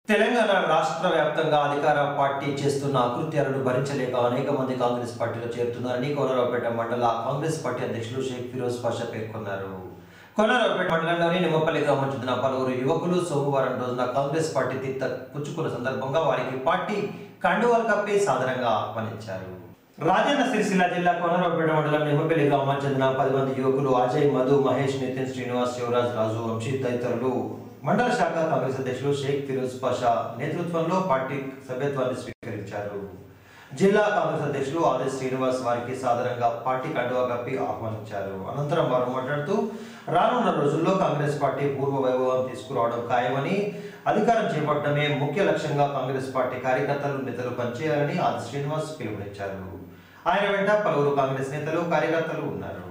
తెలంగాణ రాష్ట్ర వ్యాప్తంగా అధికార పార్టీ చేస్తున్న అకృత్యాలను భరించలేక అనేక మంది కాంగ్రెస్ పార్టీలో చేరుతున్నారని కోనరావుపేట మండల కాంగ్రెస్ పార్టీ అధ్యక్షులు షేక్ ఫిరోజ్ పాషా పేర్కొన్నారు కోనరావుపేట మండలంలోని నిమ్మపల్లి గ్రామం చెందిన పలువురు యువకులు సోమవారం రోజున కాంగ్రెస్ పార్టీ తీర్థ పుచ్చుకున్న సందర్భంగా వారికి పార్టీ కండువాలు కప్పి సాదరంగా ఆహ్వానించారు రాజన్న సిరిసిల్ల జిల్లా కోనరావుపేట మండలం నిమ్మపల్లి గ్రామానికి చెందిన పది మంది యువకులు అజయ్ మధు మహేష్ నితిన్ శ్రీనివాస్ శివరాజ్ రాజు వంశీ తదితరులు మండల శాఖ కాంగ్రెస్ అధ్యక్షులు షేక్ ఫిరోజ్ పాషా నేతృత్వంలో పార్టీ సభ్యత్వాన్ని స్వీకరించారు జిల్లా కాంగ్రెస్ అధ్యక్షులు ఆర్ఎస్ శ్రీనివాస్ వారికి సాధారణంగా పార్టీ కండువా కప్పి ఆహ్వానించారు అనంతరం వారు మాట్లాడుతూ రానున్న రోజుల్లో కాంగ్రెస్ పార్టీ పూర్వ వైభవం తీసుకురావడం ఖాయమని అధికారం చేపట్టడమే ముఖ్య లక్ష్యంగా కాంగ్రెస్ పార్టీ కార్యకర్తలు నేతలు పనిచేయాలని ఆది శ్రీనివాస్ పిలుపునిచ్చారు ఆయన వెంట పలువురు కాంగ్రెస్ నేతలు కార్యకర్తలు ఉన్నారు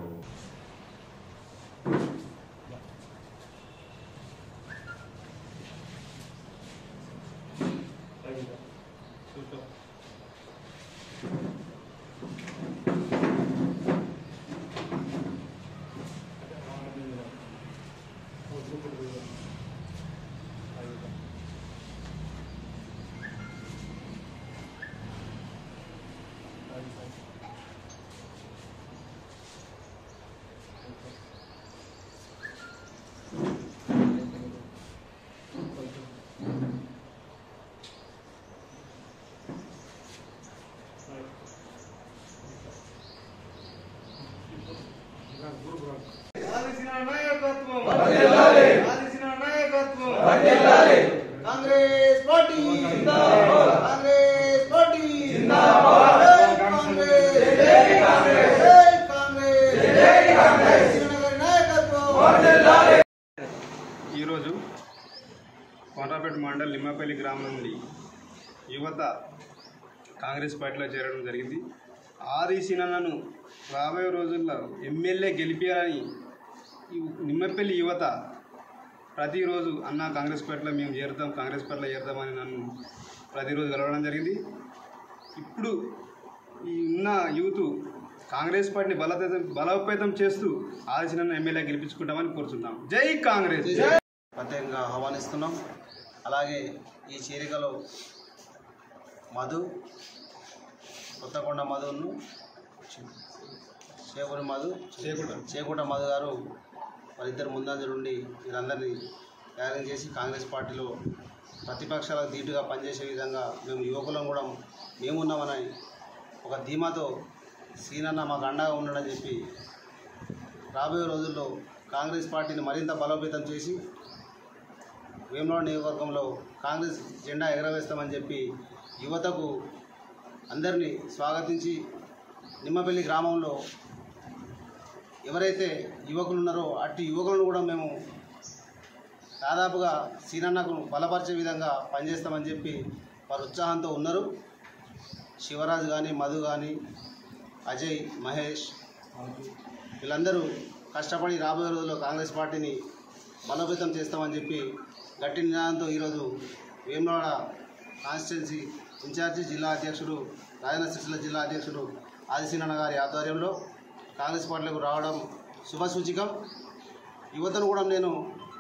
ఆదిశిన నాయకత్వం ఆదిశిన నాయకత్వం కాంగ్రెస్ పార్టీ కాంగ్రెస్ పార్టీ జై కాంగ్రెస్ జై కాంగ్రెస్ జై కాంగ్రెస్ శ్రీనగర్ నాయకత్వం ఈరోజు కోనరాపేట మండల్ నిమ్మపల్లి గ్రామం నుండి యువత కాంగ్రెస్ పార్టీలో చేరడం జరిగింది ఆది సినన్నను రాబోయే రోజుల్లో ఎమ్మెల్యే గెలిపించాలని ఈ నిమ్మపల్లి యువత ప్రతిరోజు అన్న కాంగ్రెస్ పార్టీలో మేము చేరుతాం కాంగ్రెస్ పార్టీలో చేరుతామని నన్ను ప్రతిరోజు కలవడం జరిగింది ఇప్పుడు ఈ ఉన్న యూత్ కాంగ్రెస్ పార్టీని బలోపేతం బలోపేతం చేస్తూ ఆదిశనన్న ఎమ్మెల్యే గెలిపించుకుంటామని కోరుతున్నాం జై కాంగ్రెస్ ప్రత్యేకంగా ఆహ్వానిస్తున్నాం అలాగే ఈ చేరికలో మధు కొత్తకొండ మధును చేకూరి మధు చేకూట మధు గారు వారిద్దరు ముందంజలు ఉండి వీరందరినీ తయారు చేసి కాంగ్రెస్ పార్టీలో ప్రతిపక్షాలకు ధీటుగా పనిచేసే విధంగా మేము యువకులం కూడా మేమున్నామని ఒక ధీమాతో సీనన్న మాకు అండగా ఉండడని చెప్పి రాబోయే రోజుల్లో కాంగ్రెస్ పార్టీని మరింత బలోపేతం చేసి వేములవాడ నియోజకవర్గంలో కాంగ్రెస్ జెండా ఎగరవేస్తామని చెప్పి యువతకు అందరినీ స్వాగతించి నిమ్మపల్లి గ్రామంలో ఎవరైతే యువకులు ఉన్నారో అట్టి యువకులను కూడా మేము దాదాపుగా సీనన్నకు బలపరిచే విధంగా పనిచేస్తామని చెప్పి వారు ఉత్సాహంతో ఉన్నారు శివరాజు కానీ మధు కానీ అజయ్ మహేష్ వీళ్ళందరూ కష్టపడి రాబోయే రోజుల్లో కాంగ్రెస్ పార్టీని బలోపేతం చేస్తామని చెప్పి గట్టి నినాదంతో ఈరోజు వేములవాడ కాన్స్టిట్యున్సీ ఇన్ఛార్జి జిల్లా అధ్యక్షుడు రాజన్న సిరిసిల్ల జిల్లా అధ్యక్షుడు ఆదిశీనన్న గారి ఆధ్వర్యంలో కాంగ్రెస్ పార్టీలకు రావడం శుభసూచికం యువతను కూడా నేను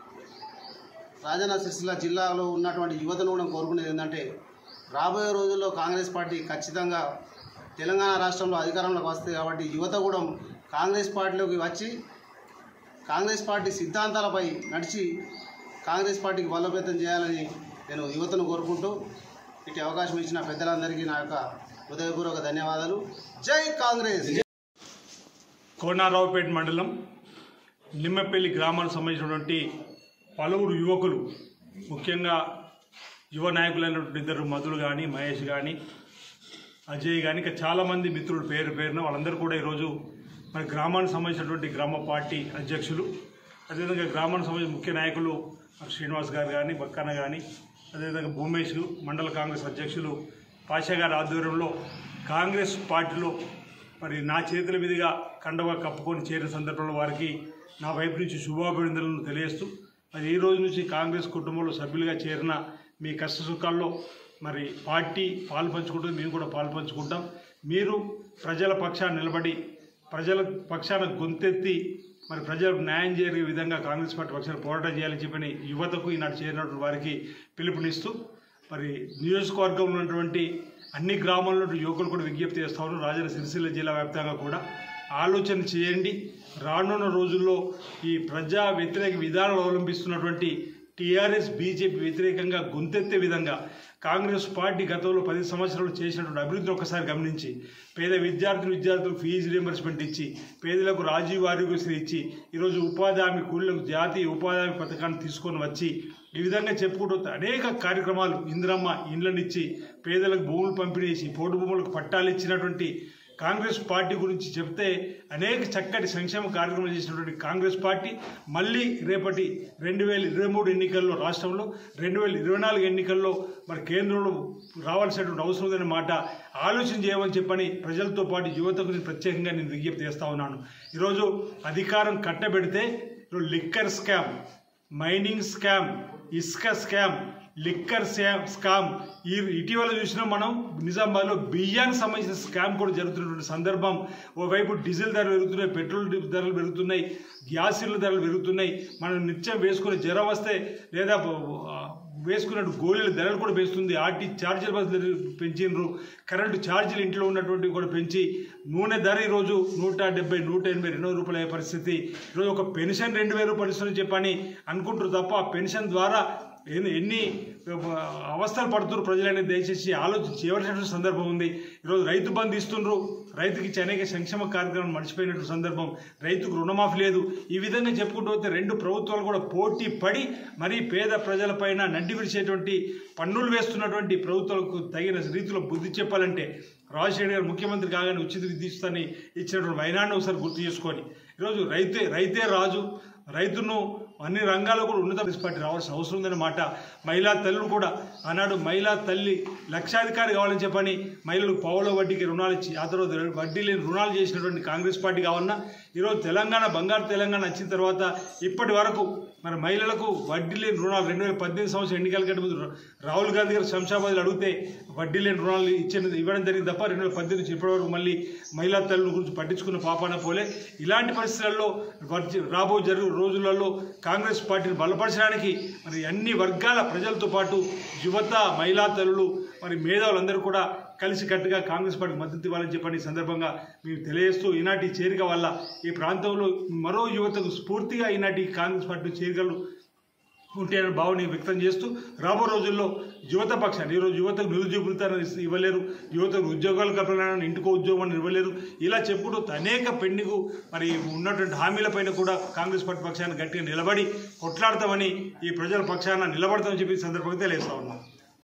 రాజన్న సిరిసిల్ల జిల్లాలో ఉన్నటువంటి యువతను కూడా కోరుకునేది ఏంటంటే రాబోయే రోజుల్లో కాంగ్రెస్ పార్టీ ఖచ్చితంగా తెలంగాణ రాష్ట్రంలో అధికారంలోకి వస్తుంది కాబట్టి యువత కూడా కాంగ్రెస్ పార్టీలోకి వచ్చి కాంగ్రెస్ పార్టీ సిద్ధాంతాలపై నడిచి కాంగ్రెస్ పార్టీకి బలోపేతం చేయాలని నేను యువతను కోరుకుంటూ ఇటు అవకాశం ఇచ్చిన పెద్దలందరికీ నా యొక్క హృదయపూర్వక ధన్యవాదాలు జై కాంగ్రెస్ కోనారావుపేట మండలం నిమ్మపల్లి గ్రామానికి సంబంధించినటువంటి పలువురు యువకులు ముఖ్యంగా యువ నాయకులైనటువంటి ఇద్దరు మధులు కానీ మహేష్ కానీ అజయ్ కానీ ఇంకా చాలామంది మిత్రులు పేరు పేరున వాళ్ళందరూ కూడా ఈరోజు మన గ్రామానికి సంబంధించినటువంటి గ్రామ పార్టీ అధ్యక్షులు అదేవిధంగా గ్రామానికి సంబంధించిన ముఖ్య నాయకులు మరి శ్రీనివాస్ గారు కానీ బక్కన్న కానీ అదేవిధంగా భూమేష్ మండల కాంగ్రెస్ అధ్యక్షులు పాషా గారి ఆధ్వర్యంలో కాంగ్రెస్ పార్టీలో మరి నా చేతుల మీదుగా కండవ కప్పుకొని చేరిన సందర్భంలో వారికి నా వైపు నుంచి శుభాభినందనలు తెలియజేస్తూ మరి ఈ రోజు నుంచి కాంగ్రెస్ కుటుంబంలో సభ్యులుగా చేరిన మీ కష్ట సుఖాల్లో మరి పార్టీ పాలు పంచుకుంటుంది మేము కూడా పాలు పంచుకుంటాం మీరు ప్రజల పక్షాన్ని నిలబడి ప్రజల పక్షాన గొంతెత్తి మరి ప్రజలకు న్యాయం జరిగే విధంగా కాంగ్రెస్ పార్టీ పక్షాన పోరాటం చేయాలని చెప్పని యువతకు ఈనాడు చేరినటువంటి వారికి పిలుపునిస్తూ మరి నియోజకవర్గంలో ఉన్నటువంటి అన్ని గ్రామాల్లో ఉన్న యువకులు కూడా విజ్ఞప్తి చేస్తా ఉన్నారు రాజన్న సిరిసిల్ల జిల్లా వ్యాప్తంగా కూడా ఆలోచన చేయండి రానున్న రోజుల్లో ఈ ప్రజా వ్యతిరేక విధానాలు అవలంబిస్తున్నటువంటి టీఆర్ఎస్ బీజేపీ వ్యతిరేకంగా గొంతెత్తే విధంగా కాంగ్రెస్ పార్టీ గతంలో పది సంవత్సరాలు చేసినటువంటి అభివృద్ధిని ఒకసారి గమనించి పేద విద్యార్థులు విద్యార్థులకు ఫీజు రియంబర్స్మెంట్ ఇచ్చి పేదలకు రాజీవ్ ఆరోగ్యశ్రీ ఇచ్చి ఈరోజు ఉపాధి హామీ కూలీలకు జాతీయ ఉపాధి హామీ పథకాన్ని తీసుకొని వచ్చి ఈ విధంగా చెప్పుకుంటూ వస్తే అనేక కార్యక్రమాలు ఇందిరమ్మ ఇండ్లనిచ్చి పేదలకు భూములు పంపిణీ చేసి పోటు భూములకు పట్టాలు ఇచ్చినటువంటి కాంగ్రెస్ పార్టీ గురించి చెప్తే అనేక చక్కటి సంక్షేమ కార్యక్రమాలు చేసినటువంటి కాంగ్రెస్ పార్టీ మళ్ళీ రేపటి రెండు వేల ఇరవై మూడు ఎన్నికల్లో రాష్ట్రంలో రెండు వేల ఇరవై నాలుగు ఎన్నికల్లో మరి కేంద్రంలో రావాల్సినటువంటి అవసరం ఉందనే మాట ఆలోచన చేయమని చెప్పని ప్రజలతో పాటు యువతకు నేను ప్రత్యేకంగా నేను విజ్ఞప్తి చేస్తా ఉన్నాను ఈరోజు అధికారం కట్టబెడితే ఈరోజు లిక్కర్ స్కామ్ మైనింగ్ స్కామ్ ఇసుక స్కామ్ లిక్కర్ స్కామ్ స్కామ్ ఈ ఇటీవల చూసినా మనం నిజామాబాద్లో బియ్యానికి సంబంధించిన స్కామ్ కూడా జరుగుతున్నటువంటి సందర్భం ఓవైపు డీజిల్ ధరలు పెరుగుతున్నాయి పెట్రోల్ ధరలు పెరుగుతున్నాయి గ్యాసుల ధరలు పెరుగుతున్నాయి మనం నిత్యం వేసుకునే జ్వరం వస్తే లేదా ఆ, వేసుకున్నట్టు గోళీల ధరలు కూడా పెంచుతుంది ఆర్టీ ఛార్జీల బదులు పెంచినరు కరెంటు ఛార్జీలు ఇంట్లో ఉన్నటువంటివి కూడా పెంచి నూనె ధర ఈరోజు నూట డెబ్బై నూట ఎనభై రెండు రూపాయల అయ్యే పరిస్థితి ఈరోజు ఒక పెన్షన్ రెండు వేల రూపాయలు ఇస్తుందని చెప్పని అనుకుంటారు తప్ప ఆ పెన్షన్ ద్వారా ఎన్ని ఎన్ని అవస్థలు పడుతున్నారు ప్రజలని దయచేసి ఆలోచన చేయవలసినటువంటి సందర్భం ఉంది ఈరోజు రైతు బంధు ఇస్తుండ్రు రైతుకి ఇచ్చే అనేక సంక్షేమ కార్యక్రమాలు మర్చిపోయినటువంటి సందర్భం రైతుకు రుణమాఫీ లేదు ఈ విధంగా చెప్పుకుంటూ పోతే రెండు ప్రభుత్వాలు కూడా పోటీ పడి మరీ పేద ప్రజలపైన నడ్డి విడిచేటువంటి పన్నులు వేస్తున్నటువంటి ప్రభుత్వాలకు తగిన రీతిలో బుద్ధి చెప్పాలంటే రాజశేఖర్ గారు ముఖ్యమంత్రి కాగానే ఉచిత విద్యుత్ని ఇచ్చినటువంటి వైనాన్ని ఒకసారి గుర్తు చేసుకొని ఈరోజు రైతే రైతే రాజు రైతును అన్ని రంగాల్లో కూడా ఉన్నత కాంగ్రెస్ పార్టీ రావాల్సిన అవసరం ఉందనే మాట మహిళా తల్లులు కూడా ఆనాడు మహిళా తల్లి లక్షాధికారి కావాలని చెప్పని మహిళలకు పావుల వడ్డీకి రుణాలు ఇచ్చి ఆ తర్వాత వడ్డీ లేని రుణాలు చేసినటువంటి కాంగ్రెస్ పార్టీ కావాలన్నా ఈరోజు తెలంగాణ బంగారు తెలంగాణ వచ్చిన తర్వాత ఇప్పటి వరకు మన మహిళలకు వడ్డీ లేని రుణాలు రెండు వేల పద్దెనిమిది సంవత్సరం ఎన్నికల కంటే ముందు రాహుల్ గాంధీ గారు శంషాబాద్లో అడిగితే వడ్డీ లేని రుణాలు ఇచ్చిన ఇవ్వడం జరిగింది తప్ప రెండు వేల పద్దెనిమిది నుంచి ఇప్పటివరకు మళ్ళీ మహిళా తల్లుల గురించి పట్టించుకున్న పాపాన పోలే ఇలాంటి పరిస్థితులలో వర్జ- రాబో జరుగు రోజులలో కాంగ్రెస్ పార్టీని బలపరచడానికి మరి అన్ని వర్గాల ప్రజలతో పాటు యువత మహిళా తల్లులు మరి మేధావులందరూ కూడా కలిసికట్టుగా కాంగ్రెస్ పార్టీకి మద్దతు ఇవ్వాలని చెప్పని ఈ సందర్భంగా మేము తెలియజేస్తూ ఈనాటి చేరిక వల్ల ఈ ప్రాంతంలో మరో యువతకు స్ఫూర్తిగా ఈనాటి కాంగ్రెస్ పార్టీ చేరికలు ఉంటాయని భావన వ్యక్తం చేస్తూ రాబో రోజుల్లో యువత పక్షాన్ని ఈరోజు యువతకు నిరుద్యోగ వృత్తాన్ని ఇవ్వలేరు యువతకు ఉద్యోగాలు కల్పన ఇంటికో ఉద్యోగం ఇవ్వలేరు ఇలా చెప్పుకుంటూ అనేక పెండింగ్ మరి ఉన్నటువంటి హామీలపైన కూడా కాంగ్రెస్ పార్టీ పక్షాన్ని గట్టిగా నిలబడి కొట్లాడతామని ఈ ప్రజల పక్షాన నిలబడతామని చెప్పి ఈ సందర్భంగా తెలియజేస్తా ఉన్నాం